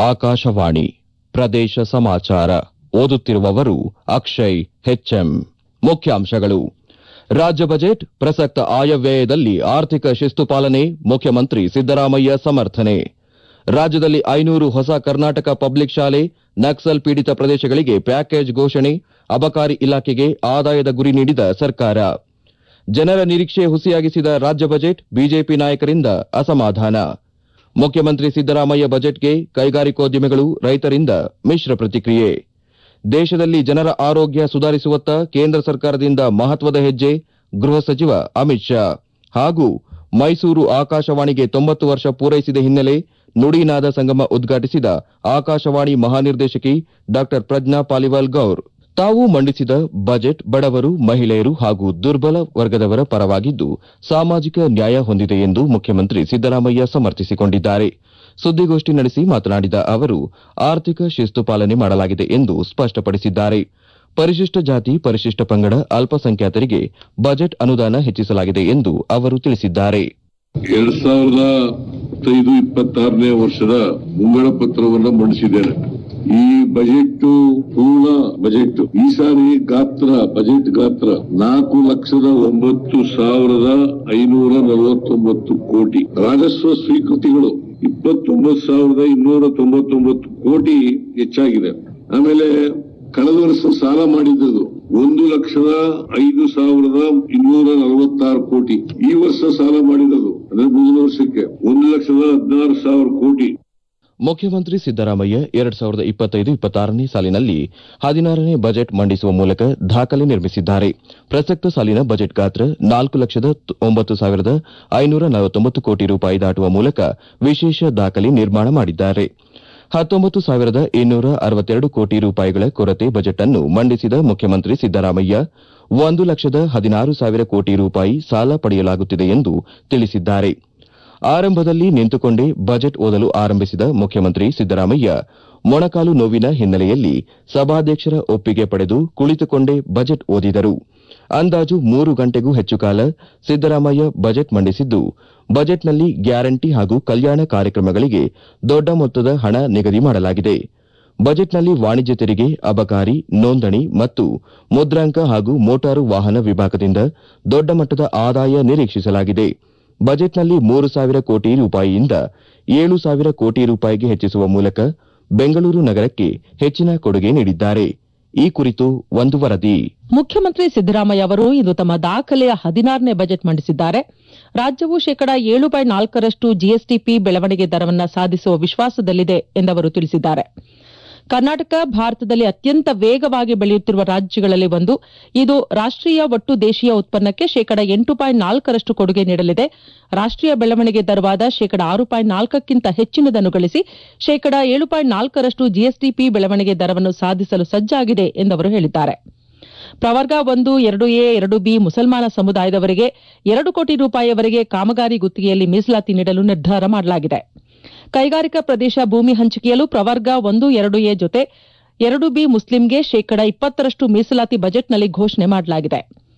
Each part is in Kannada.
ಆಕಾಶವಾಣಿ ಪ್ರದೇಶ ಸಮಾಚಾರ ಓದುತ್ತಿರುವವರು ಅಕ್ಷಯ್ ಹೆಚ್ಎಂ ಮುಖ್ಯಾಂಶಗಳು ರಾಜ್ಯ ಬಜೆಟ್ ಪ್ರಸಕ್ತ ಆಯವ್ಯಯದಲ್ಲಿ ಆರ್ಥಿಕ ಶಿಸ್ತು ಪಾಲನೆ ಮುಖ್ಯಮಂತ್ರಿ ಸಿದ್ದರಾಮಯ್ಯ ಸಮರ್ಥನೆ ರಾಜ್ಯದಲ್ಲಿ ಐನೂರು ಹೊಸ ಕರ್ನಾಟಕ ಪಬ್ಲಿಕ್ ಶಾಲೆ ನಕ್ಸಲ್ ಪೀಡಿತ ಪ್ರದೇಶಗಳಿಗೆ ಪ್ಯಾಕೇಜ್ ಘೋಷಣೆ ಅಬಕಾರಿ ಇಲಾಖೆಗೆ ಆದಾಯದ ಗುರಿ ನೀಡಿದ ಸರ್ಕಾರ ಜನರ ನಿರೀಕ್ಷೆ ಹುಸಿಯಾಗಿಸಿದ ರಾಜ್ಯ ಬಜೆಟ್ ಬಿಜೆಪಿ ನಾಯಕರಿಂದ ಅಸಮಾಧಾನ ಮುಖ್ಯಮಂತ್ರಿ ಸಿದ್ದರಾಮಯ್ಯ ಬಜೆಟ್ಗೆ ಕೈಗಾರಿಕೋದ್ಯಮಿಗಳು ರೈತರಿಂದ ಮಿಶ್ರ ಪ್ರತಿಕ್ರಿಯೆ ದೇಶದಲ್ಲಿ ಜನರ ಆರೋಗ್ಯ ಸುಧಾರಿಸುವತ್ತ ಕೇಂದ್ರ ಸರ್ಕಾರದಿಂದ ಮಹತ್ವದ ಹೆಜ್ಜೆ ಗೃಹ ಸಚಿವ ಅಮಿತ್ ಶಾ ಹಾಗೂ ಮೈಸೂರು ಆಕಾಶವಾಣಿಗೆ ತೊಂಬತ್ತು ವರ್ಷ ಪೂರೈಸಿದ ಹಿನ್ನೆಲೆ ನುಡಿನಾದ ಸಂಗಮ ಉದ್ಘಾಟಿಸಿದ ಆಕಾಶವಾಣಿ ಮಹಾನಿರ್ದೇಶಕಿ ಡಾ ಪ್ರಜ್ಞಾ ಪಾಲಿವಾಲ್ ಗೌರ್ ತಾವು ಮಂಡಿಸಿದ ಬಜೆಟ್ ಬಡವರು ಮಹಿಳೆಯರು ಹಾಗೂ ದುರ್ಬಲ ವರ್ಗದವರ ಪರವಾಗಿದ್ದು ಸಾಮಾಜಿಕ ನ್ಯಾಯ ಹೊಂದಿದೆ ಎಂದು ಮುಖ್ಯಮಂತ್ರಿ ಸಿದ್ದರಾಮಯ್ಯ ಸಮರ್ಥಿಸಿಕೊಂಡಿದ್ದಾರೆ ಸುದ್ದಿಗೋಷ್ಠಿ ನಡೆಸಿ ಮಾತನಾಡಿದ ಅವರು ಆರ್ಥಿಕ ಶಿಸ್ತು ಪಾಲನೆ ಮಾಡಲಾಗಿದೆ ಎಂದು ಸ್ಪಷ್ಟಪಡಿಸಿದ್ದಾರೆ ಪರಿಶಿಷ್ಟ ಜಾತಿ ಪರಿಶಿಷ್ಟ ಪಂಗಡ ಅಲ್ಪಸಂಖ್ಯಾತರಿಗೆ ಬಜೆಟ್ ಅನುದಾನ ಹೆಚ್ಚಿಸಲಾಗಿದೆ ಎಂದು ಅವರು ತಿಳಿಸಿದ್ದಾರೆ ಎರಡ್ ಸಾವಿರದ ಇಪ್ಪತ್ತೈದು ಇಪ್ಪತ್ತಾರನೇ ವರ್ಷದ ಮುಂಗಡ ಪತ್ರವನ್ನು ಮಂಡಿಸಿದ್ದೇನೆ ಈ ಬಜೆಟ್ ಪೂರ್ಣ ಬಜೆಟ್ ಈ ಸಾರಿ ಗಾತ್ರ ಬಜೆಟ್ ಗಾತ್ರ ನಾಲ್ಕು ಲಕ್ಷದ ಒಂಬತ್ತು ಸಾವಿರದ ಐನೂರ ನಲವತ್ತೊಂಬತ್ತು ಕೋಟಿ ರಾಜಸ್ವ ಸ್ವೀಕೃತಿಗಳು ಇಪ್ಪತ್ತೊಂಬತ್ತು ಸಾವಿರದ ಇನ್ನೂರ ತೊಂಬತ್ತೊಂಬತ್ತು ಕೋಟಿ ಹೆಚ್ಚಾಗಿದೆ ಆಮೇಲೆ ಕಳೆದ ವರ್ಷ ಸಾಲ ಮಾಡಿದ್ದು ಒಂದು ಲಕ್ಷದ ಐದು ಸಾವಿರದ ಇನ್ನೂರ ನಲವತ್ತಾರು ಕೋಟಿ ಈ ವರ್ಷ ಸಾಲ ಮಾಡಿರೋದು ಅಂದ್ರೆ ಮುಂದಿನ ವರ್ಷಕ್ಕೆ ಒಂದು ಲಕ್ಷದ ಹದಿನಾರು ಸಾವಿರ ಕೋಟಿ ಮುಖ್ಯಮಂತ್ರಿ ಸಿದ್ದರಾಮಯ್ಯ ಎರಡ್ ಸಾವಿರದ ಇಪ್ಪತ್ತೈದು ಇಪ್ಪತ್ತಾರನೇ ಸಾಲಿನಲ್ಲಿ ಹದಿನಾರನೇ ಬಜೆಟ್ ಮಂಡಿಸುವ ಮೂಲಕ ದಾಖಲೆ ನಿರ್ಮಿಸಿದ್ದಾರೆ ಪ್ರಸಕ್ತ ಸಾಲಿನ ಬಜೆಟ್ ಗಾತ್ರ ನಾಲ್ಕು ಲಕ್ಷದ ಒಂಬತ್ತು ಸಾವಿರದ ಐನೂರ ನಲವತ್ತೊಂಬತ್ತು ಕೋಟಿ ರೂಪಾಯಿ ದಾಟುವ ಮೂಲಕ ವಿಶೇಷ ದಾಖಲೆ ನಿರ್ಮಾಣ ಮಾಡಿದ್ದಾರೆ ಹತ್ತೊಂಬತ್ತು ಸಾವಿರದ ಇನ್ನೂರ ಅರವತ್ತೆರಡು ಕೋಟಿ ರೂಪಾಯಿಗಳ ಕೊರತೆ ಬಜೆಟ್ ಅನ್ನು ಮಂಡಿಸಿದ ಮುಖ್ಯಮಂತ್ರಿ ಸಿದ್ದರಾಮಯ್ಯ ಒಂದು ಲಕ್ಷದ ಹದಿನಾರು ಸಾವಿರ ಕೋಟಿ ರೂಪಾಯಿ ಸಾಲ ಪಡೆಯಲಾಗುತ್ತಿದೆ ಎಂದು ತಿಳಿಸಿದ್ದಾರೆ ಆರಂಭದಲ್ಲಿ ನಿಂತುಕೊಂಡೇ ಬಜೆಟ್ ಓದಲು ಆರಂಭಿಸಿದ ಮುಖ್ಯಮಂತ್ರಿ ಸಿದ್ದರಾಮಯ್ಯ ಮೊಣಕಾಲು ನೋವಿನ ಹಿನ್ನೆಲೆಯಲ್ಲಿ ಸಭಾಧ್ಯಕ್ಷರ ಒಪ್ಪಿಗೆ ಪಡೆದು ಕುಳಿತುಕೊಂಡೇ ಬಜೆಟ್ ಓದಿದರು ಅಂದಾಜು ಮೂರು ಗಂಟೆಗೂ ಹೆಚ್ಚು ಕಾಲ ಸಿದ್ದರಾಮಯ್ಯ ಬಜೆಟ್ ಮಂಡಿಸಿದ್ದು ಬಜೆಟ್ನಲ್ಲಿ ಗ್ಯಾರಂಟಿ ಹಾಗೂ ಕಲ್ಯಾಣ ಕಾರ್ಯಕ್ರಮಗಳಿಗೆ ದೊಡ್ಡ ಮೊತ್ತದ ಹಣ ನಿಗದಿ ಮಾಡಲಾಗಿದೆ ಬಜೆಟ್ನಲ್ಲಿ ವಾಣಿಜ್ಯ ತೆರಿಗೆ ಅಬಕಾರಿ ನೋಂದಣಿ ಮತ್ತು ಮುದ್ರಾಂಕ ಹಾಗೂ ಮೋಟಾರು ವಾಹನ ವಿಭಾಗದಿಂದ ದೊಡ್ಡ ಮಟ್ಟದ ಆದಾಯ ನಿರೀಕ್ಷಿಸಲಾಗಿದೆ ಬಜೆಟ್ನಲ್ಲಿ ಮೂರು ಸಾವಿರ ಕೋಟಿ ರೂಪಾಯಿಯಿಂದ ಏಳು ಸಾವಿರ ಕೋಟಿ ರೂಪಾಯಿಗೆ ಹೆಚ್ಚಿಸುವ ಮೂಲಕ ಬೆಂಗಳೂರು ನಗರಕ್ಕೆ ಹೆಚ್ಚಿನ ಕೊಡುಗೆ ನೀಡಿದ್ದಾರೆ ಈ ಕುರಿತು ಒಂದು ವರದಿ ಮುಖ್ಯಮಂತ್ರಿ ಸಿದ್ದರಾಮಯ್ಯ ಅವರು ಇಂದು ತಮ್ಮ ದಾಖಲೆಯ ಹದಿನಾರನೇ ಬಜೆಟ್ ಮಂಡಿಸಿದ್ದಾರೆ ರಾಜ್ಯವು ಶೇಕಡಾ ಏಳು ಬೈ ನಾಲ್ಕರಷ್ಟು ಜಿಎಸ್ಟಿಪಿ ಬೆಳವಣಿಗೆ ದರವನ್ನು ಸಾಧಿಸುವ ವಿಶ್ವಾಸದಲ್ಲಿದೆ ಎಂದವರು ತಿಳಿಸಿದ್ದಾರೆ ಕರ್ನಾಟಕ ಭಾರತದಲ್ಲಿ ಅತ್ಯಂತ ವೇಗವಾಗಿ ಬೆಳೆಯುತ್ತಿರುವ ರಾಜ್ಯಗಳಲ್ಲಿ ಒಂದು ಇದು ರಾಷ್ಟೀಯ ಒಟ್ಟು ದೇಶೀಯ ಉತ್ಪನ್ನಕ್ಕೆ ಶೇಕಡಾ ಎಂಟು ಪಾಯಿಂಟ್ ನಾಲ್ಕರಷ್ಟು ಕೊಡುಗೆ ನೀಡಲಿದೆ ರಾಷ್ಟೀಯ ಬೆಳವಣಿಗೆ ದರವಾದ ಶೇಕಡಾ ಆರು ಪಾಯಿಂಟ್ ನಾಲ್ಕಕ್ಕಿಂತ ಹೆಚ್ಚಿನದನ್ನು ಗಳಿಸಿ ಶೇಕಡಾ ಏಳು ಪಾಯಿಂಟ್ ನಾಲ್ಕರಷ್ಟು ಜಿಎಸ್ಟಿಪಿ ಬೆಳವಣಿಗೆ ದರವನ್ನು ಸಾಧಿಸಲು ಸಜ್ಜಾಗಿದೆ ಎಂದವರು ಹೇಳಿದ್ದಾರೆ ಪ್ರವರ್ಗ ಒಂದು ಎರಡು ಎ ಎರಡು ಬಿ ಮುಸಲ್ಮಾನ ಸಮುದಾಯದವರಿಗೆ ಎರಡು ಕೋಟಿ ರೂಪಾಯಿಯವರೆಗೆ ಕಾಮಗಾರಿ ಗುತ್ತಿಗೆಯಲ್ಲಿ ಮೀಸಲಾತಿ ನೀಡಲು ನಿರ್ಧಾರ ಮಾಡಲಾಗಿದೆ ಕೈಗಾರಿಕಾ ಪ್ರದೇಶ ಭೂಮಿ ಹಂಚಿಕೆಯಲ್ಲೂ ಪ್ರವರ್ಗ ಒಂದು ಎರಡು ಎ ಜೊತೆ ಎರಡು ಬಿ ಮುಸ್ಲಿಂಗೆ ಶೇಕಡಾ ಇಪ್ಪತ್ತರಷ್ಟು ಮೀಸಲಾತಿ ಬಜೆಟ್ನಲ್ಲಿ ಘೋಷಣೆ ಮಾಡಲಾಗಿದೆ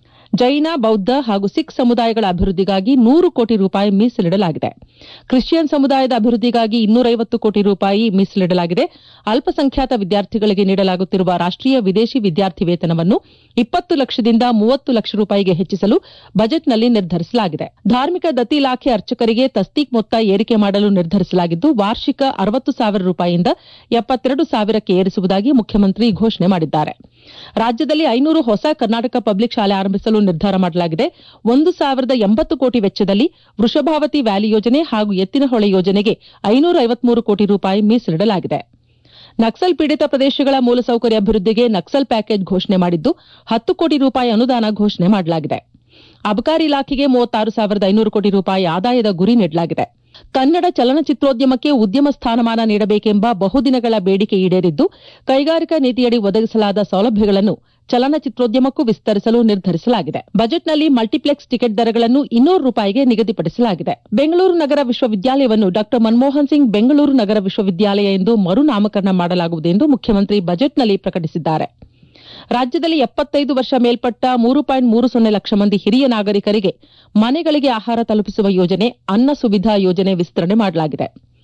ಜೈನ ಬೌದ್ಧ ಹಾಗೂ ಸಿಖ್ ಸಮುದಾಯಗಳ ಅಭಿವೃದ್ಧಿಗಾಗಿ ನೂರು ಕೋಟಿ ರೂಪಾಯಿ ಮೀಸಲಿಡಲಾಗಿದೆ ಕ್ರಿಶ್ಚಿಯನ್ ಸಮುದಾಯದ ಅಭಿವೃದ್ಧಿಗಾಗಿ ಇನ್ನೂರೈವತ್ತು ಕೋಟಿ ರೂಪಾಯಿ ಮೀಸಲಿಡಲಾಗಿದೆ ಅಲ್ಪಸಂಖ್ಯಾತ ವಿದ್ಯಾರ್ಥಿಗಳಿಗೆ ನೀಡಲಾಗುತ್ತಿರುವ ರಾಷ್ಟೀಯ ವಿದೇಶಿ ವಿದ್ಯಾರ್ಥಿ ವೇತನವನ್ನು ಇಪ್ಪತ್ತು ಲಕ್ಷದಿಂದ ಮೂವತ್ತು ಲಕ್ಷ ರೂಪಾಯಿಗೆ ಹೆಚ್ಚಿಸಲು ಬಜೆಟ್ನಲ್ಲಿ ನಿರ್ಧರಿಸಲಾಗಿದೆ ಧಾರ್ಮಿಕ ದತ್ತಿ ಇಲಾಖೆ ಅರ್ಚಕರಿಗೆ ತಸ್ತೀಕ್ ಮೊತ್ತ ಏರಿಕೆ ಮಾಡಲು ನಿರ್ಧರಿಸಲಾಗಿದ್ದು ವಾರ್ಷಿಕ ಅರವತ್ತು ಸಾವಿರ ರೂಪಾಯಿಯಿಂದ ಎಪ್ಪತ್ತೆರಡು ಸಾವಿರಕ್ಕೆ ಏರಿಸುವುದಾಗಿ ಮುಖ್ಯಮಂತ್ರಿ ಘೋಷಣೆ ಮಾಡಿದ್ದಾರೆ ರಾಜ್ಯದಲ್ಲಿ ಐನೂರು ಹೊಸ ಕರ್ನಾಟಕ ಪಬ್ಲಿಕ್ ಶಾಲೆ ಆರಂಭಿಸಲು ನಿರ್ಧಾರ ಮಾಡಲಾಗಿದೆ ಒಂದು ಸಾವಿರದ ಎಂಬತ್ತು ಕೋಟಿ ವೆಚ್ಚದಲ್ಲಿ ವೃಷಭಾವತಿ ವ್ಯಾಲಿ ಯೋಜನೆ ಹಾಗೂ ಎತ್ತಿನಹೊಳೆ ಯೋಜನೆಗೆ ಐನೂರ ಐವತ್ಮೂರು ಕೋಟಿ ರೂಪಾಯಿ ಮೀಸಲಿಡಲಾಗಿದೆ ನಕ್ಸಲ್ ಪೀಡಿತ ಪ್ರದೇಶಗಳ ಮೂಲಸೌಕರ್ಯ ಅಭಿವೃದ್ಧಿಗೆ ನಕ್ಸಲ್ ಪ್ಯಾಕೇಜ್ ಘೋಷಣೆ ಮಾಡಿದ್ದು ಹತ್ತು ಕೋಟಿ ರೂಪಾಯಿ ಅನುದಾನ ಘೋಷಣೆ ಮಾಡಲಾಗಿದೆ ಅಬಕಾರಿ ಇಲಾಖೆಗೆ ಮೂವತ್ತಾರು ಸಾವಿರದ ಐನೂರು ಕೋಟಿ ರೂಪಾಯಿ ಆದಾಯದ ಗುರಿ ನೀಡಲಾಗಿದೆ ಕನ್ನಡ ಚಲನಚಿತ್ರೋದ್ಯಮಕ್ಕೆ ಉದ್ಯಮ ಸ್ಥಾನಮಾನ ನೀಡಬೇಕೆಂಬ ಬಹುದಿನಗಳ ಬೇಡಿಕೆ ಈಡೇರಿದ್ದು ಕೈಗಾರಿಕಾ ನೀತಿಯಡಿ ಒದಗಿಸಲಾದ ಸೌಲಭ್ಯಗಳನ್ನು ಚಲನಚಿತ್ರೋದ್ಯಮಕ್ಕೂ ವಿಸ್ತರಿಸಲು ನಿರ್ಧರಿಸಲಾಗಿದೆ ಬಜೆಟ್ನಲ್ಲಿ ಮಲ್ಟಿಪ್ಲೆಕ್ಸ್ ಟಿಕೆಟ್ ದರಗಳನ್ನು ಇನ್ನೂರು ರೂಪಾಯಿಗೆ ನಿಗದಿಪಡಿಸಲಾಗಿದೆ ಬೆಂಗಳೂರು ನಗರ ವಿಶ್ವವಿದ್ಯಾಲಯವನ್ನು ಡಾ ಮನಮೋಹನ್ ಸಿಂಗ್ ಬೆಂಗಳೂರು ನಗರ ವಿಶ್ವವಿದ್ಯಾಲಯ ಎಂದು ಮರುನಾಮಕರಣ ಮಾಡಲಾಗುವುದು ಎಂದು ಮುಖ್ಯಮಂತ್ರಿ ಬಜೆಟ್ನಲ್ಲಿ ಪ್ರಕಟಿಸಿದ್ದಾರೆ ರಾಜ್ಯದಲ್ಲಿ ಎಪ್ಪತ್ತೈದು ವರ್ಷ ಮೇಲ್ಪಟ್ಟ ಮೂರು ಪಾಯಿಂಟ್ ಮೂರು ಸೊನ್ನೆ ಲಕ್ಷ ಮಂದಿ ಹಿರಿಯ ನಾಗರಿಕರಿಗೆ ಮನೆಗಳಿಗೆ ಆಹಾರ ತಲುಪಿಸುವ ಯೋಜನೆ ಅನ್ನ ಸುವಿಧಾ ಯೋಜನೆ ವಿಸ್ತರಣೆ ಮಾಡಲಾಗಿದೆ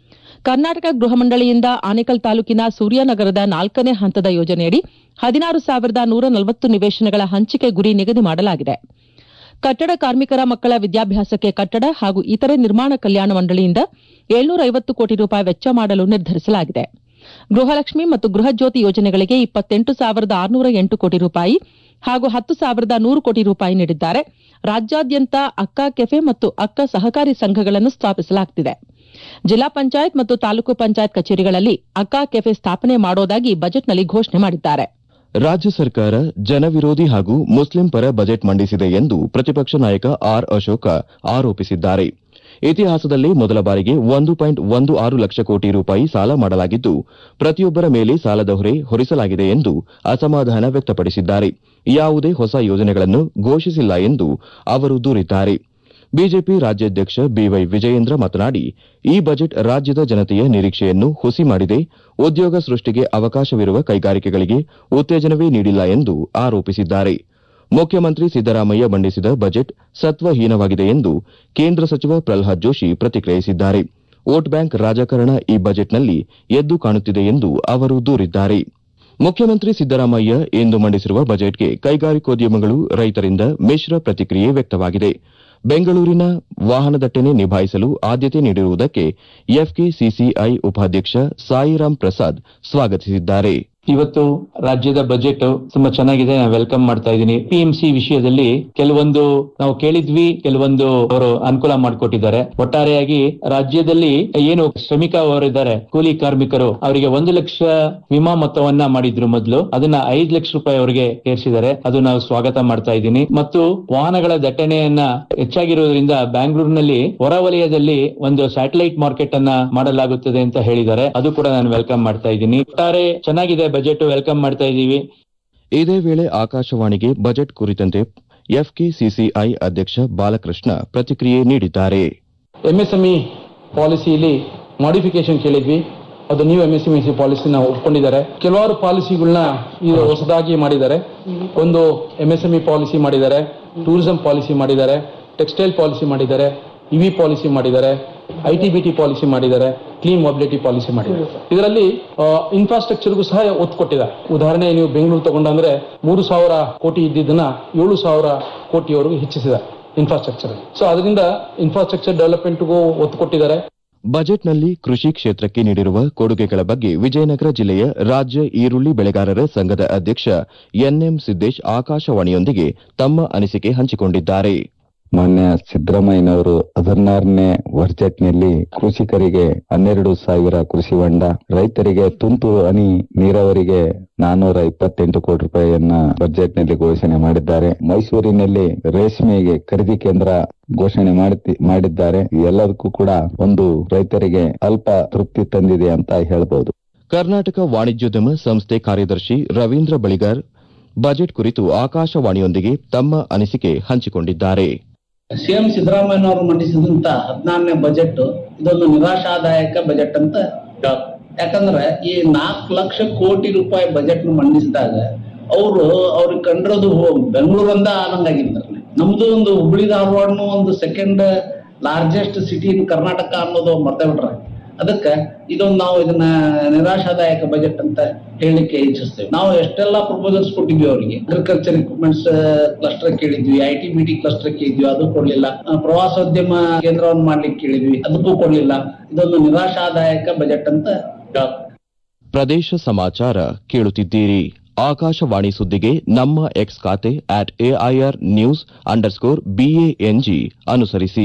ಕರ್ನಾಟಕ ಗೃಹ ಮಂಡಳಿಯಿಂದ ಆನೇಕಲ್ ತಾಲೂಕಿನ ಸೂರ್ಯನಗರದ ನಾಲ್ಕನೇ ಹಂತದ ಯೋಜನೆಯಡಿ ಹದಿನಾರು ಸಾವಿರದ ನೂರ ನಲವತ್ತು ನಿವೇಶನಗಳ ಹಂಚಿಕೆ ಗುರಿ ನಿಗದಿ ಮಾಡಲಾಗಿದೆ ಕಟ್ಟಡ ಕಾರ್ಮಿಕರ ಮಕ್ಕಳ ವಿದ್ಯಾಭ್ಯಾಸಕ್ಕೆ ಕಟ್ಟಡ ಹಾಗೂ ಇತರೆ ನಿರ್ಮಾಣ ಕಲ್ಯಾಣ ಮಂಡಳಿಯಿಂದ ಏಳ್ನೂರ ಐವತ್ತು ಕೋಟಿ ರೂಪಾಯಿ ವೆಚ್ಚ ಮಾಡಲು ನಿರ್ಧರಿಸಲಾಗಿದೆ ಗೃಹಲಕ್ಷ್ಮಿ ಮತ್ತು ಗೃಹ ಜ್ಯೋತಿ ಯೋಜನೆಗಳಿಗೆ ಇಪ್ಪತ್ತೆಂಟು ಸಾವಿರದ ಆರುನೂರ ಎಂಟು ಕೋಟಿ ರೂಪಾಯಿ ಹಾಗೂ ಹತ್ತು ಸಾವಿರದ ನೂರು ಕೋಟಿ ರೂಪಾಯಿ ನೀಡಿದ್ದಾರೆ ರಾಜ್ಯಾದ್ಯಂತ ಅಕ್ಕ ಕೆಫೆ ಮತ್ತು ಅಕ್ಕ ಸಹಕಾರಿ ಸಂಘಗಳನ್ನು ಸ್ಥಾಪಿಸಲಾಗುತ್ತಿದೆ ಜಿಲ್ಲಾ ಪಂಚಾಯತ್ ಮತ್ತು ತಾಲೂಕು ಪಂಚಾಯತ್ ಕಚೇರಿಗಳಲ್ಲಿ ಅಕ್ಕ ಕೆಫೆ ಸ್ಥಾಪನೆ ಮಾಡೋದಾಗಿ ಬಜೆಟ್ನಲ್ಲಿ ಘೋಷಣೆ ಮಾಡಿದ್ದಾರೆ ರಾಜ್ಯ ಸರ್ಕಾರ ಜನವಿರೋಧಿ ಹಾಗೂ ಮುಸ್ಲಿಂ ಪರ ಬಜೆಟ್ ಮಂಡಿಸಿದೆ ಎಂದು ಪ್ರತಿಪಕ್ಷ ನಾಯಕ ಆರ್ ಅಶೋಕ ಆರೋಪಿಸಿದ್ದಾರೆ ಇತಿಹಾಸದಲ್ಲಿ ಮೊದಲ ಬಾರಿಗೆ ಒಂದು ಪಾಯಿಂಟ್ ಒಂದು ಆರು ಲಕ್ಷ ಕೋಟಿ ರೂಪಾಯಿ ಸಾಲ ಮಾಡಲಾಗಿದ್ದು ಪ್ರತಿಯೊಬ್ಬರ ಮೇಲೆ ಸಾಲದ ಹೊರೆ ಹೊರಿಸಲಾಗಿದೆ ಎಂದು ಅಸಮಾಧಾನ ವ್ಯಕ್ತಪಡಿಸಿದ್ದಾರೆ ಯಾವುದೇ ಹೊಸ ಯೋಜನೆಗಳನ್ನು ಘೋಷಿಸಿಲ್ಲ ಎಂದು ಅವರು ದೂರಿದ್ದಾರೆ ಬಿಜೆಪಿ ರಾಜ್ಯಾಧ್ಯಕ್ಷ ಬಿವೈ ವಿಜಯೇಂದ್ರ ಮಾತನಾಡಿ ಈ ಬಜೆಟ್ ರಾಜ್ಯದ ಜನತೆಯ ನಿರೀಕ್ಷೆಯನ್ನು ಹುಸಿ ಮಾಡಿದೆ ಉದ್ಯೋಗ ಸೃಷ್ಟಿಗೆ ಅವಕಾಶವಿರುವ ಕೈಗಾರಿಕೆಗಳಿಗೆ ಉತ್ತೇಜನವೇ ನೀಡಿಲ್ಲ ಎಂದು ಆರೋಪಿಸಿದ್ದಾರೆ ಮುಖ್ಯಮಂತ್ರಿ ಸಿದ್ದರಾಮಯ್ಯ ಮಂಡಿಸಿದ ಬಜೆಟ್ ಸತ್ವಹೀನವಾಗಿದೆ ಎಂದು ಕೇಂದ್ರ ಸಚಿವ ಪ್ರಲ್ಹಾದ್ ಜೋಶಿ ಪ್ರತಿಕ್ರಿಯಿಸಿದ್ದಾರೆ ವೋಟ್ ಬ್ಯಾಂಕ್ ರಾಜಕಾರಣ ಈ ಬಜೆಟ್ನಲ್ಲಿ ಎದ್ದು ಕಾಣುತ್ತಿದೆ ಎಂದು ಅವರು ದೂರಿದ್ದಾರೆ ಮುಖ್ಯಮಂತ್ರಿ ಸಿದ್ದರಾಮಯ್ಯ ಇಂದು ಮಂಡಿಸಿರುವ ಬಜೆಟ್ಗೆ ಕೈಗಾರಿಕೋದ್ಯಮಗಳು ರೈತರಿಂದ ಮಿಶ್ರ ಪ್ರತಿಕ್ರಿಯೆ ವ್ಯಕ್ತವಾಗಿದೆ ಬೆಂಗಳೂರಿನ ವಾಹನ ದಟ್ಟಣೆ ನಿಭಾಯಿಸಲು ಆದ್ಯತೆ ನೀಡಿರುವುದಕ್ಕೆ ಎಫ್ಕೆಸಿಸಿಐ ಉಪಾಧ್ಯಕ್ಷ ಸಾಯಿರಾಮ್ ಪ್ರಸಾದ್ ಸ್ವಾಗತಿಸಿದ್ದಾರೆ ಇವತ್ತು ರಾಜ್ಯದ ಬಜೆಟ್ ತುಂಬಾ ಚೆನ್ನಾಗಿದೆ ನಾನು ವೆಲ್ಕಮ್ ಮಾಡ್ತಾ ಇದ್ದೀನಿ ಪಿಎಂಸಿ ವಿಷಯದಲ್ಲಿ ಕೆಲವೊಂದು ನಾವು ಕೇಳಿದ್ವಿ ಕೆಲವೊಂದು ಅವರು ಅನುಕೂಲ ಮಾಡಿಕೊಟ್ಟಿದ್ದಾರೆ ಒಟ್ಟಾರೆಯಾಗಿ ರಾಜ್ಯದಲ್ಲಿ ಏನು ಶ್ರಮಿಕ ಅವರಿದ್ದಾರೆ ಕೂಲಿ ಕಾರ್ಮಿಕರು ಅವರಿಗೆ ಒಂದು ಲಕ್ಷ ವಿಮಾ ಮೊತ್ತವನ್ನ ಮಾಡಿದ್ರು ಮೊದಲು ಅದನ್ನ ಐದು ಲಕ್ಷ ರೂಪಾಯಿ ಅವರಿಗೆ ಏರಿಸಿದ್ದಾರೆ ಅದು ನಾವು ಸ್ವಾಗತ ಮಾಡ್ತಾ ಇದ್ದೀನಿ ಮತ್ತು ವಾಹನಗಳ ದಟ್ಟಣೆಯನ್ನ ಹೆಚ್ಚಾಗಿರುವುದರಿಂದ ಬ್ಯಾಂಗ್ಳೂರಿನಲ್ಲಿ ಹೊರವಲಯದಲ್ಲಿ ಒಂದು ಸ್ಯಾಟಲೈಟ್ ಮಾರ್ಕೆಟ್ ಅನ್ನ ಮಾಡಲಾಗುತ್ತದೆ ಅಂತ ಹೇಳಿದ್ದಾರೆ ಅದು ಕೂಡ ನಾನು ವೆಲ್ಕಮ್ ಮಾಡ್ತಾ ಇದ್ದೀನಿ ಒಟ್ಟಾರೆ ಚೆನ್ನಾಗಿದೆ ಬಜೆಟ್ ವೆಲ್ಕಮ್ ಮಾಡ್ತಾ ಇದ್ದೀವಿ ಇದೇ ವೇಳೆ ಆಕಾಶವಾಣಿಗೆ ಬಜೆಟ್ ಕುರಿತಂತೆ ಎಫ್ಕೆಸಿಸಿಐ ಅಧ್ಯಕ್ಷ ಬಾಲಕೃಷ್ಣ ಪ್ರತಿಕ್ರಿಯೆ ನೀಡಿದ್ದಾರೆ ಎಂಎಸ್ಎಂಇ ಪಾಲಿಸಿಯಲ್ಲಿ ಮಾಡಿಫಿಕೇಶನ್ ಕೇಳಿದ್ವಿ ಅದು ನ್ಯೂ ಎಂಎಸ್ಎಂಇ ಪಾಲಿಸಿನ ಒಪ್ಕೊಂಡಿದ್ದಾರೆ ಕೆಲವಾರು ಪಾಲಿಸಿಗಳನ್ನ ಇದು ಹೊಸದಾಗಿ ಮಾಡಿದ್ದಾರೆ ಒಂದು ಎಂಎಸ್ಎಂಇ ಪಾಲಿಸಿ ಮಾಡಿದ್ದಾರೆ ಟೂರಿಸಂ ಪಾಲಿಸಿ ಮಾಡಿದ್ದಾರೆ ಟೆಕ್ಸ್ಟೈಲ್ ಪಾಲಿಸಿ ಮಾಡಿದ್ದಾರೆ ಇವಿ ಪಾಲಿಸಿ ಮಾಡಿದ್ದಾರೆ I T B T policy ಮಾಡಿದ್ದಾರೆ ಕ್ಲೀನ್ ಮೊಬಿಲಿಟಿ ಪಾಲಿಸಿ ಮಾಡಿದ್ದಾರೆ ಇದರಲ್ಲಿ ಇನ್ಫ್ರಾಸ್ಟ್ರಕ್ಚರ್ಗೂ ಸಹ ಒತ್ತು ಕೊಟ್ಟಿದ್ದಾರೆ ಉದಾಹರಣೆ ನೀವು ಬೆಂಗಳೂರು ತಗೊಂಡಂದ್ರೆ ಮೂರು ಸಾವಿರ ಕೋಟಿ ಇದ್ದಿದ್ದನ್ನ ಏಳು ಸಾವಿರ ಕೋಟಿವರೆಗೂ ಹೆಚ್ಚಿಸಿದ್ದಾರೆ ಇನ್ಫ್ರಾಸ್ಟ್ರಕ್ಚರ್ ಸೊ ಅದರಿಂದ ಇನ್ಫ್ರಾಸ್ಟ್ರಕ್ಚರ್ ಡೆವಲಪ್ಮೆಂಟ್ಗೂ ಒತ್ತು ಕೊಟ್ಟಿದ್ದಾರೆ ಬಜೆಟ್ನಲ್ಲಿ ಕೃಷಿ ಕ್ಷೇತ್ರಕ್ಕೆ ನೀಡಿರುವ ಕೊಡುಗೆಗಳ ಬಗ್ಗೆ ವಿಜಯನಗರ ಜಿಲ್ಲೆಯ ರಾಜ್ಯ ಈರುಳ್ಳಿ ಬೆಳೆಗಾರರ ಸಂಘದ ಅಧ್ಯಕ್ಷ ಎನ್ಎಂ ಸಿದ್ದೇಶ್ ಆಕಾಶವಾಣಿಯೊಂದಿಗೆ ತಮ್ಮ ಅನಿಸಿಕೆ ಹಂಚಿಕೊಂಡಿದ್ದಾರೆ ಮಾನ್ಯ ಸಿದ್ದರಾಮಯ್ಯನವರು ಹದಿನಾರನೇ ಬಜೆಟ್ನಲ್ಲಿ ಕೃಷಿಕರಿಗೆ ಹನ್ನೆರಡು ಸಾವಿರ ಕೃಷಿ ಹೊಂಡ ರೈತರಿಗೆ ತುಂತುರು ಹನಿ ನೀರಾವರಿಗೆ ನಾನೂರ ಇಪ್ಪತ್ತೆಂಟು ಕೋಟಿ ರೂಪಾಯಿಯನ್ನ ಬಜೆಟ್ನಲ್ಲಿ ಘೋಷಣೆ ಮಾಡಿದ್ದಾರೆ ಮೈಸೂರಿನಲ್ಲಿ ರೇಷ್ಮೆಗೆ ಖರೀದಿ ಕೇಂದ್ರ ಘೋಷಣೆ ಮಾಡುತ್ತಿ- ಮಾಡಿದ್ದಾರೆ ಎಲ್ಲದಕ್ಕೂ ಕೂಡ ಒಂದು ರೈತರಿಗೆ ಅಲ್ಪ ತೃಪ್ತಿ ತಂದಿದೆ ಅಂತ ಹೇಳ್ಬಹುದು ಕರ್ನಾಟಕ ವಾಣಿಜ್ಯೋದ್ಯಮ ಸಂಸ್ಥೆ ಕಾರ್ಯದರ್ಶಿ ರವೀಂದ್ರ ಬಳಿಗಾರ್ ಬಜೆಟ್ ಕುರಿತು ಆಕಾಶವಾಣಿಯೊಂದಿಗೆ ತಮ್ಮ ಅನಿಸಿಕೆ ಹಂಚಿಕೊಂಡಿದ್ದಾರೆ ಸಿಎಂ ಸಿದ್ದರಾಮಯ್ಯನವರು ಮಂಡಿಸಿದಂತ ಹದಿನಾರನೇ ಬಜೆಟ್ ಇದೊಂದು ನಿರಾಶಾದಾಯಕ ಬಜೆಟ್ ಅಂತ ಹೇಳ್ಬೋದು. ಯಾಕಂದ್ರೆ ಈ ನಾಲ್ಕು ಲಕ್ಷ ಕೋಟಿ ರೂಪಾಯಿ ಬಜೆಟ್ ಮಂಡಿಸಿದಾಗ ಅವರು ಅವ್ರಿಗೆ ಕಂಡಿರೋದು ಬೆಂಗಳೂರಿಂದ ಆನಂದಾಗಿದ್ದಾರೆ ನಮ್ದು ಒಂದು ಹುಬ್ಳಿ ಧಾರವಾಡನು ಒಂದು second largest city in Karnataka ಅನ್ನೋದು ಮರ್ತ ಬಿಟ್ರೆ ಅದಕ್ಕೆ ಇದೊಂದು ನಾವು ಇದನ್ನ ನಿರಾಶಾದಾಯಕ ಬಜೆಟ್ ಅಂತ ಹೇಳಲಿಕ್ಕೆ ಇಚ್ಛಿಸ್ತೇವೆ ನಾವು ಎಷ್ಟೆಲ್ಲಾ ಪ್ರಪೋಸಲ್ಸ್ ಕೊಟ್ಟಿದ್ವಿ ಅವರಿಗೆ ಅಗ್ರಿಕಲ್ಚರ್ ಇಕ್ವಿಪ್ಮೆಂಟ್ಸ್ ಕ್ಲಸ್ಟರ್ ಕೇಳಿದ್ವಿ I T B T cluster ಕೇಳಿದ್ವಿ ಅದು ಕೊಡ್ಲಿಲ್ಲ ಆ, ಪ್ರವಾಸೋದ್ಯಮ ಕೇಂದ್ರವನ್ನು ಮಾಡ್ಲಿಕ್ಕೆ ಕೇಳಿದ್ವಿ ಅದಕ್ಕೂ ಕೊಡ್ಲಿಲ್ಲ ಇದೊಂದು ನಿರಾಶಾದಾಯಕ ಬಜೆಟ್ ಅಂತ ಹೇಳ್ಬೋದು. ಪ್ರದೇಶ ಸಮಾಚಾರ ಕೇಳುತ್ತಿದ್ದೀರಿ ಆಕಾಶವಾಣಿ ಸುದ್ದಿಗೆ ನಮ್ಮ ಎಕ್ಸ್ ಖಾತೆ at AIR news underscore BANG ಅನುಸರಿಸಿ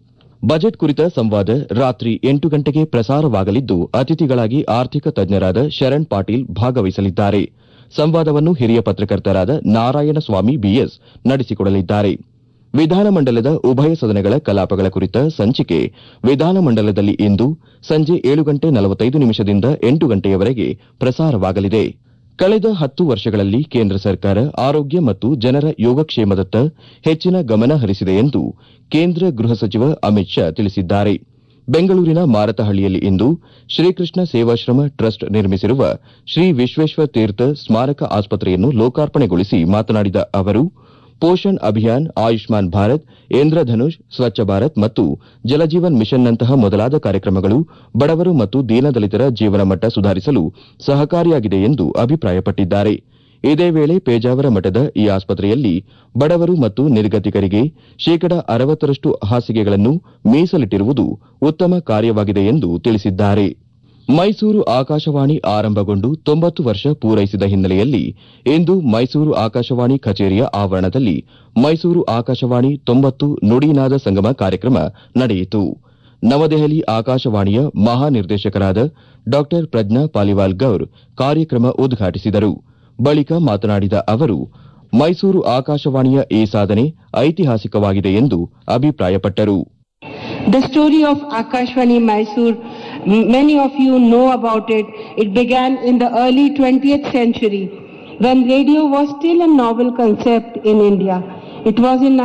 ಬಜೆಟ್ ಕುರಿತ ಸಂವಾದ ರಾತ್ರಿ ಎಂಟು ಗಂಟೆಗೆ ಪ್ರಸಾರವಾಗಲಿದ್ದು ಅತಿಥಿಗಳಾಗಿ ಆರ್ಥಿಕ ತಜ್ಞರಾದ ಶರಣ್ ಪಾಟೀಲ್ ಭಾಗವಹಿಸಲಿದ್ದಾರೆ ಸಂವಾದವನ್ನು ಹಿರಿಯ ಪತ್ರಕರ್ತರಾದ ನಾರಾಯಣಸ್ವಾಮಿ ಬಿಎಸ್ ನಡೆಸಿಕೊಡಲಿದ್ದಾರೆ ವಿಧಾನಮಂಡಲದ ಉಭಯ ಸದನಗಳ ಕಲಾಪಗಳ ಕುರಿತ ಸಂಚಿಕೆ ವಿಧಾನಮಂಡಲದಲ್ಲಿ ಇಂದು ಸಂಜೆ ಏಳು ಗಂಟೆ ನಲವತ್ತೈದು ನಿಮಿಷದಿಂದ ಎಂಟು ಗಂಟೆಯವರೆಗೆ ಪ್ರಸಾರವಾಗಲಿದೆ ಕಳೆದ ಹತ್ತು ವರ್ಷಗಳಲ್ಲಿ ಕೇಂದ್ರ ಸರ್ಕಾರ ಆರೋಗ್ಯ ಮತ್ತು ಜನರ ಯೋಗಕ್ಷೇಮದತ್ತ ಹೆಚ್ಚಿನ ಗಮನ ಹರಿಸಿದೆ ಎಂದು ಕೇಂದ್ರ ಗೃಹ ಸಚಿವ ಅಮಿತ್ ಶಾ ತಿಳಿಸಿದ್ದಾರೆ ಬೆಂಗಳೂರಿನ ಮಾರತಹಳ್ಳಿಯಲ್ಲಿ ಇಂದು ಶ್ರೀಕೃಷ್ಣ ಸೇವಾಶ್ರಮ ಟ್ರಸ್ಟ್ ನಿರ್ಮಿಸಿರುವ ಶ್ರೀ ವಿಶ್ವೇಶ್ವರ ತೀರ್ಥ ಸ್ಮಾರಕ ಆಸ್ಪತ್ರೆಯನ್ನು ಲೋಕಾರ್ಪಣೆಗೊಳಿಸಿ ಮಾತನಾಡಿದ ಅವರು ಪೋಷಣ್ ಅಭಿಯಾನ್ ಆಯುಷ್ಮಾನ್ ಭಾರತ್ ಇಂದ್ರಧನುಷ್ ಸ್ವಚ್ಛ ಭಾರತ್ ಮತ್ತು ಜಲಜೀವನ್ ಮಿಷನ್ನಂತಹ ಮೊದಲಾದ ಕಾರ್ಯಕ್ರಮಗಳು ಬಡವರು ಮತ್ತು ದೀನದಲಿತರ ಜೀವನ ಮಟ್ಟ ಸುಧಾರಿಸಲು ಸಹಕಾರಿಯಾಗಿದೆ ಎಂದು ಅಭಿಪ್ರಾಯಪಟ್ಟಿದ್ದಾರೆ ಇದೇ ವೇಳೆ ಪೇಜಾವರ ಮಠದ ಈ ಆಸ್ಪತ್ರೆಯಲ್ಲಿ ಬಡವರು ಮತ್ತು ನಿರ್ಗತಿಕರಿಗೆ ಶೇಕಡ ಅರವತ್ತರಷ್ಟು ಹಾಸಿಗೆಗಳನ್ನು ಮೀಸಲಿಟ್ಟಿರುವುದು ಉತ್ತಮ ಕಾರ್ಯವಾಗಿದೆ ಎಂದು ತಿಳಿಸಿದ್ದಾರೆ ಮೈಸೂರು ಆಕಾಶವಾಣಿ ಆರಂಭಗೊಂಡು ತೊಂಬತ್ತು ವರ್ಷ ಪೂರೈಸಿದ ಹಿನ್ನೆಲೆಯಲ್ಲಿ ಇಂದು ಮೈಸೂರು ಆಕಾಶವಾಣಿ ಕಚೇರಿಯ ಆವರಣದಲ್ಲಿ ಮೈಸೂರು ಆಕಾಶವಾಣಿ ತೊಂಬತ್ತು ನುಡಿನಾದ ಸಂಗಮ ಕಾರ್ಯಕ್ರಮ ನಡೆಯಿತು ನವದೆಹಲಿ ಆಕಾಶವಾಣಿಯ ಮಹಾನಿರ್ದೇಶಕರಾದ ಡಾ ಪ್ರಜ್ಞಾ ಪಾಲಿವಾಲ್ ಗೌರ್ ಕಾರ್ಯಕ್ರಮ ಉದ್ಘಾಟಿಸಿದರು ಬಳಿಕ ಮಾತನಾಡಿದ ಅವರು ಮೈಸೂರು ಆಕಾಶವಾಣಿಯ ಈ ಸಾಧನೆ ಐತಿಹಾಸಿಕವಾಗಿದೆ ಎಂದು ಅಭಿಪ್ರಾಯಪಟ್ಟರು The story of Akashvani Mysore, m- many of you know about it. It began in the early 20th century when radio was still a novel concept in India. It was in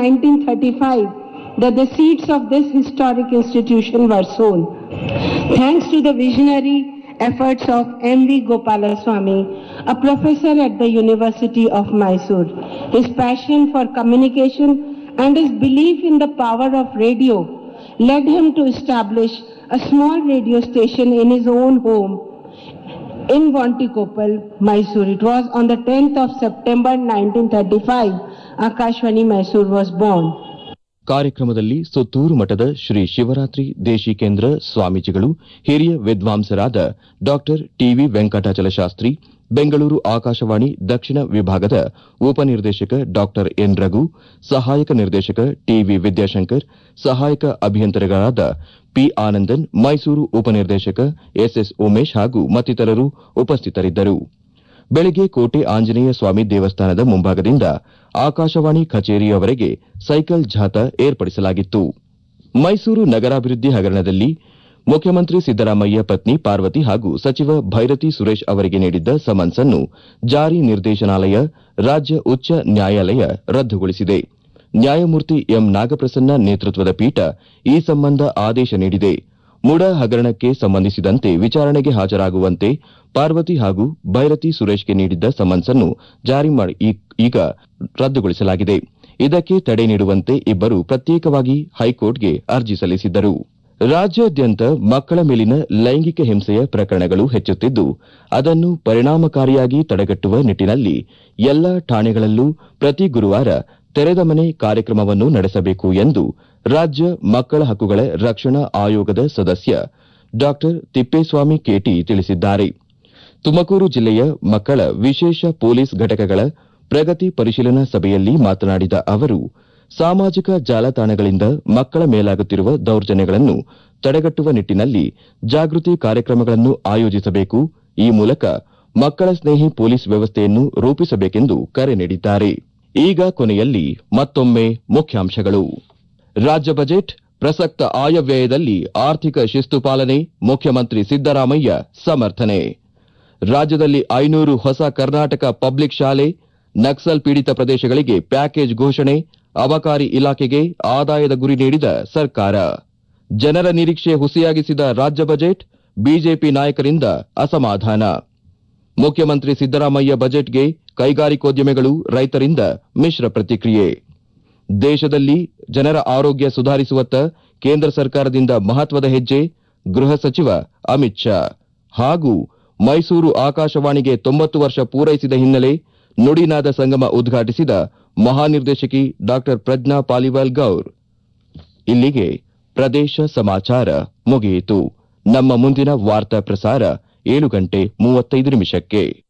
1935 that the seeds of this historic institution were sown. Thanks to the visionary efforts of M.V. Gopalaswamy, a professor at the University of Mysore, his passion for communication and his belief in the power of radio led him to establish a small radio station in his own home in Vantikopal, Mysore. It was on the 10th of September 1935, Akashvani Mysore was born. ಕಾರ್ಯಕ್ರಮದಲ್ಲಿ ಸುತ್ತೂರು ಮಠದ ಶ್ರೀ ಶಿವರಾತ್ರಿ ದೇಶಿಕೇಂದ್ರ ಸ್ವಾಮೀಜಿಗಳು ಹಿರಿಯ ವಿದ್ವಾಂಸರಾದ ಡಾ ಟಿವಿ ವೆಂಕಟಾಚಲ ಶಾಸ್ತ್ರಿ ಬೆಂಗಳೂರು ಆಕಾಶವಾಣಿ ದಕ್ಷಿಣ ವಿಭಾಗದ ಉಪನಿರ್ದೇಶಕ ಡಾ ಎನ್ ರಘು ಸಹಾಯಕ ನಿರ್ದೇಶಕ ಟಿವಿ ವಿದ್ಯಾಶಂಕರ್ ಸಹಾಯಕ ಅಭಿಯಂತರಗಳಾದ ಪಿ ಆನಂದನ್ ಮೈಸೂರು ಉಪನಿರ್ದೇಶಕ ಎಸ್ಎಸ್ ಉಮೇಶ್ ಹಾಗೂ ಮತ್ತಿತರರು ಉಪಸ್ಥಿತರಿದ್ದರು ಬೆಳಗ್ಗೆ ಕೋಟೆ ಆಂಜನೇಯ ಸ್ವಾಮಿ ದೇವಸ್ಥಾನದ ಮುಂಭಾಗದಿಂದ ಆಕಾಶವಾಣಿ ಕಚೇರಿಯವರೆಗೆ ಸೈಕಲ್ ಜಾಥಾ ಏರ್ಪಡಿಸಲಾಗಿತ್ತು ಮೈಸೂರು ನಗರಾಭಿವೃದ್ಧಿ ಹಗರಣದಲ್ಲಿ ಮುಖ್ಯಮಂತ್ರಿ ಸಿದ್ದರಾಮಯ್ಯ ಪತ್ನಿ ಪಾರ್ವತಿ ಹಾಗೂ ಸಚಿವ ಭೈರತಿ ಸುರೇಶ್ ಅವರಿಗೆ ನೀಡಿದ್ದ ಸಮನ್ಸ್ ಅನ್ನು ಜಾರಿ ನಿರ್ದೇಶನಾಲಯ ರಾಜ್ಯ ಉಚ್ಚ ನ್ಯಾಯಾಲಯ ರದ್ದುಗೊಳಿಸಿದೆ ನ್ಯಾಯಮೂರ್ತಿ ಎಂ ನಾಗಪ್ರಸನ್ನ ನೇತೃತ್ವದ ಪೀಠ ಈ ಸಂಬಂಧ ಆದೇಶ ನೀಡಿದೆ ಮುಡ ಹಗರಣಕ್ಕೆ ಸಂಬಂಧಿಸಿದಂತೆ ವಿಚಾರಣೆಗೆ ಹಾಜರಾಗುವಂತೆ ಪಾರ್ವತಿ ಹಾಗೂ ಭೈರತಿ ಸುರೇಶ್ಗೆ ನೀಡಿದ್ದ ಸಮನ್ಸ್ ಅನ್ನು ಜಾರಿ ಮಾಡಿ ಈ- ಈಗ ರದ್ದುಗೊಳಿಸಲಾಗಿದೆ ಇದಕ್ಕೆ ತಡೆ ನೀಡುವಂತೆ ಇಬ್ಬರು ಪ್ರತ್ಯೇಕವಾಗಿ ಹೈಕೋರ್ಟ್ಗೆ ಅರ್ಜಿ ಸಲ್ಲಿಸಿದ್ದರು ರಾಜ್ಯಾದ್ಯಂತ ಮಕ್ಕಳ ಮೇಲಿನ ಲೈಂಗಿಕ ಹಿಂಸೆಯ ಪ್ರಕರಣಗಳು ಹೆಚ್ಚುತ್ತಿದ್ದು ಅದನ್ನು ಪರಿಣಾಮಕಾರಿಯಾಗಿ ತಡೆಗಟ್ಟುವ ನಿಟ್ಟಿನಲ್ಲಿ ಎಲ್ಲಾ ಠಾಣೆಗಳಲ್ಲೂ ಪ್ರತಿ ಗುರುವಾರ ತೆರೆದ ಮನೆ ಕಾರ್ಯಕ್ರಮವನ್ನು ನಡೆಸಬೇಕು ಎಂದು ರಾಜ್ಯ ಮಕ್ಕಳ ಹಕ್ಕುಗಳ ರಕ್ಷಣಾ ಆಯೋಗದ ಸದಸ್ಯ ಡಾ ತಿಪ್ಪೇಸ್ವಾಮಿ ಕೇಟಿ ತಿಳಿಸಿದ್ದಾರೆ ತುಮಕೂರು ಜಿಲ್ಲೆಯ ಮಕ್ಕಳ ವಿಶೇಷ ಪೊಲೀಸ್ ಘಟಕಗಳ ಪ್ರಗತಿ ಪರಿಶೀಲನಾ ಸಭೆಯಲ್ಲಿ ಮಾತನಾಡಿದ ಅವರು ಸಾಮಾಜಿಕ ಜಾಲತಾಣಗಳಿಂದ ಮಕ್ಕಳ ಮೇಲಾಗುತ್ತಿರುವ ದೌರ್ಜನ್ಯಗಳನ್ನು ತಡೆಗಟ್ಟುವ ನಿಟ್ಟಿನಲ್ಲಿ ಜಾಗೃತಿ ಕಾರ್ಯಕ್ರಮಗಳನ್ನು ಆಯೋಜಿಸಬೇಕು ಈ ಮೂಲಕ ಮಕ್ಕಳ ಸ್ನೇಹಿ ಪೊಲೀಸ್ ವ್ಯವಸ್ಥೆಯನ್ನು ರೂಪಿಸಬೇಕೆಂದು ಕರೆ ನೀಡಿದ್ದಾರೆ ಈಗ ಕೊನೆಯಲ್ಲಿ ಮತ್ತೊಮ್ಮೆ ಮುಖ್ಯಾಂಶಗಳು ರಾಜ್ಯ ಬಜೆಟ್ ಪ್ರಸಕ್ತ ಆಯವ್ಯಯದಲ್ಲಿ ಆರ್ಥಿಕ ಶಿಸ್ತು ಪಾಲನೆ ಮುಖ್ಯಮಂತ್ರಿ ಸಿದ್ದರಾಮಯ್ಯ ಸಮರ್ಥನೆ ರಾಜ್ಯದಲ್ಲಿ ಐನೂರು ಹೊಸ ಕರ್ನಾಟಕ ಪಬ್ಲಿಕ್ ಶಾಲೆ ನಕ್ಸಲ್ ಪೀಡಿತ ಪ್ರದೇಶಗಳಿಗೆ ಪ್ಯಾಕೇಜ್ ಘೋಷಣೆ ಅಬಕಾರಿ ಇಲಾಖೆಗೆ ಆದಾಯದ ಗುರಿ ನೀಡಿದ ಸರ್ಕಾರ ಜನರ ನಿರೀಕ್ಷೆ ಹುಸಿಯಾಗಿಸಿದ ರಾಜ್ಯ ಬಜೆಟ್ ಬಿಜೆಪಿ ನಾಯಕರಿಂದ ಅಸಮಾಧಾನ ಮುಖ್ಯಮಂತ್ರಿ ಸಿದ್ದರಾಮಯ್ಯ ಬಜೆಟ್ಗೆ ಕೈಗಾರಿಕೋದ್ಯಮಿಗಳು ರೈತರಿಂದ ಮಿಶ್ರ ಪ್ರತಿಕ್ರಿಯೆ ದೇಶದಲ್ಲಿ ಜನರ ಆರೋಗ್ಯ ಸುಧಾರಿಸುವತ್ತ ಕೇಂದ್ರ ಸರ್ಕಾರದಿಂದ ಮಹತ್ವದ ಹೆಜ್ಜೆ ಗೃಹ ಸಚಿವ ಅಮಿತ್ ಶಾ ಹಾಗೂ ಮೈಸೂರು ಆಕಾಶವಾಣಿಗೆ ತೊಂಬತ್ತು ವರ್ಷ ಪೂರೈಸಿದ ಹಿನ್ನೆಲೆ ನುಡಿನಾದ ಸಂಗಮ ಉದ್ಘಾಟಿಸಿದ ಮಹಾನಿರ್ದೇಶಕಿ ಡಾ ಪ್ರಜ್ಞಾ ಪಾಲಿವಾಲ್ ಗೌರ್ ಇಲ್ಲಿಗೆ ಪ್ರದೇಶ ಸಮಾಚಾರ ಮುಗಿಯಿತು ನಮ್ಮ ಮುಂದಿನ ವಾರ್ತಾ ಪ್ರಸಾರ ಏಳು ಗಂಟೆ ಮೂವತ್ತೈದು ನಿಮಿಷಕ್ಕೆ